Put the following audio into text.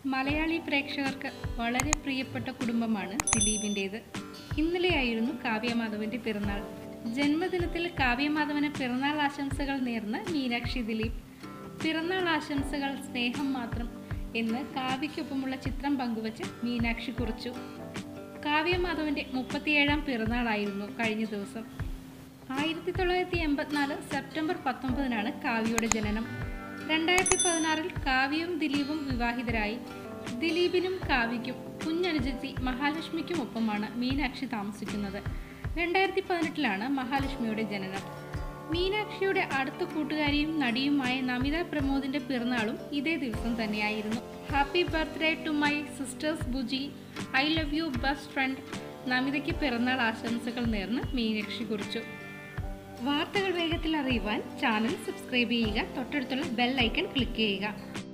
മലയാളി പ്രേക്ഷകർക്ക് വളരെ പ്രിയപ്പെട്ട കുടുംബമാണ് ദിലീപിൻ്റേത് ഇന്നലെയായിരുന്നു കാവ്യമാധവന്റെ പിറന്നാൾ ജന്മദിനത്തിൽ കാവ്യമാധവന് പിറന്നാൾ ആശംസകൾ നേർന്ന് മീനാക്ഷി ദിലീപ് പിറന്നാൾ ആശംസകൾ സ്നേഹം മാത്രം എന്ന് കാവ്യയ്ക്കൊപ്പമുള്ള ചിത്രം പങ്കുവച്ച് മീനാക്ഷി കുറിച്ചു കാവ്യമാധവന്റെ മുപ്പത്തിയേഴാം പിറന്നാളായിരുന്നു കഴിഞ്ഞ ദിവസം ആയിരത്തി തൊള്ളായിരത്തി എൺപത്തിനാല് സെപ്റ്റംബർ പത്തൊമ്പതിനാണ് കാവ്യയുടെ ജനനം രണ്ടായിരത്തി പതിനാറിൽ കാവ്യയും ദിലീപും വിവാഹിതരായി ദിലീപിനും കാവ്യയ്ക്കും കുഞ്ഞനുജത്തി മഹാലക്ഷ്മിക്കും ഒപ്പമാണ് മീനാക്ഷി താമസിക്കുന്നത് രണ്ടായിരത്തി പതിനെട്ടിലാണ് മഹാലക്ഷ്മിയുടെ ജനനം മീനാക്ഷിയുടെ അടുത്ത കൂട്ടുകാരിയും നടിയുമായ നമിത പ്രമോദിന്റെ പിറന്നാളും ഇതേ ദിവസം തന്നെയായിരുന്നു happy birthday to my sisters Buji I love you best friend നമിതയ്ക്ക് പിറന്നാൾ ആശംസകൾ നേർന്ന് മീനാക്ഷി കുറിച്ചു വാർത്തകൾ വേഗത്തിൽ അറിയുവാൻ ചാനൽ സബ്സ്ക്രൈബ് ചെയ്യുക തൊട്ടടുത്തുള്ള ബെൽ ഐക്കൺ ക്ലിക്ക് ചെയ്യുക